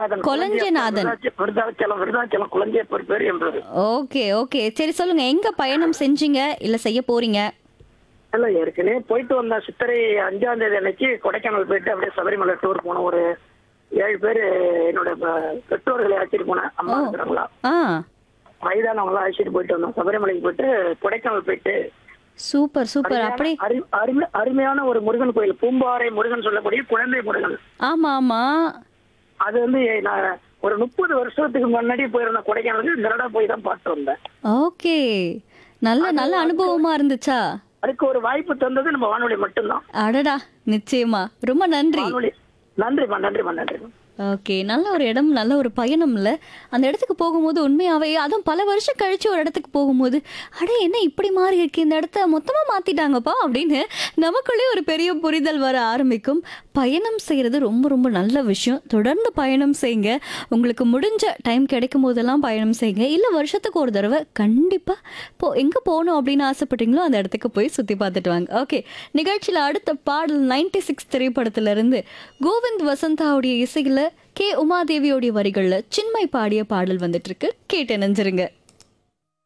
கொலஞ்சநாதன் கொலஞ்சநாதன். விருதாச்சலம் விருதாச்சலம் விருதாச்சலம் குலஞ்சேப்பர் பேர் என்பது okay okay சரி சொல்லுங்க எங்க பயணம் செஞ்சீங்க இல்ல செய்ய போறீங்க இல்ல ஏற்கனவே போயிட்டு வந்தேன் சித்திரை அஞ்சாம் தேதி அன்னைக்கு கொடைக்கானல் போயிட்டு அப்படியே சபரிமலை டூர் போனோம் ஒரு ஏழு பேர் என்னோட ப- பெற்றோர்களை அழைச்சிட்டு போனேன் அம்மா ஓ. இருக்கிறவங்களா ஆ வயதானவங்களாம் அழைச்சிட்டு போயிட்டு வந்தோம் சபரிமலைக்கு போயிட்டு கொடைக்கானல் போயிட்டு சூப்பர் சூப்பர் அப்படி அரு- அருமை- அருமையான ஒரு முருகன் கோயில் பூம்பாறை முருகன் சொல்லக்கூடிய குழந்தை முருகன் ஆமா ஆமா அது வந்து நான் ஒரு முப்பது வருஷத்துக்கு முன்னாடி போயிருந்த கொடைக்கானலுக்கு இந்த தடவை போய் தான் பார்த்து வந்தேன் ஓகே நல்ல நல்ல அனுபவமா இருந்துச்சா அதுக்கு ஒரு வாய்ப்பு தந்தது நம்ம வானொலி மட்டும்தான் அடடா நிச்சயமா ரொம்ப நன்றி வானொலி நன்றிம்மா நன்றிம்மா நன்றிம்மா ஓகே நல்ல ஒரு இடம் நல்ல ஒரு பயணம் இல்ல அந்த இடத்துக்கு போகும்போது உண்மையாவே அதுவும் பல வருஷம் கழிச்சு ஒரு இடத்துக்கு போகும்போது அடே என்ன இப்படி மாறி இருக்கு இந்த இடத்த மொத்தமா மாத்திட்டாங்கப்பா அப்படின்னு நமக்குள்ளே ஒரு பெரிய புரிதல் வர ஆரம்பிக்கும் பயணம் செய்யறது ரொம்ப ரொம்ப நல்ல விஷயம் தொடர்ந்து பயணம் செய்யுங்க உங்களுக்கு முடிஞ்ச டைம் கிடைக்கும் போதெல்லாம் பயணம் செய்யுங்க இல்ல வருஷத்துக்கு ஒரு தடவை கண்டிப்பா போ எங்க போகணும் அப்படின்னு ஆசைப்பட்டீங்களோ அந்த இடத்துக்கு போய் சுத்தி பார்த்துட்டு வாங்க ஓகே நிகழ்ச்சியில அடுத்த பாடல் நைன்டி சிக்ஸ் திரைப்படத்துல இருந்து கோவிந்த் வசந்தாவுடைய இசையில கே உமாதேவியோடைய வரிகள்ல சின்மை பாடிய பாடல் வந்துட்டு இருக்கு கேட்டு நினைஞ்சிருங்க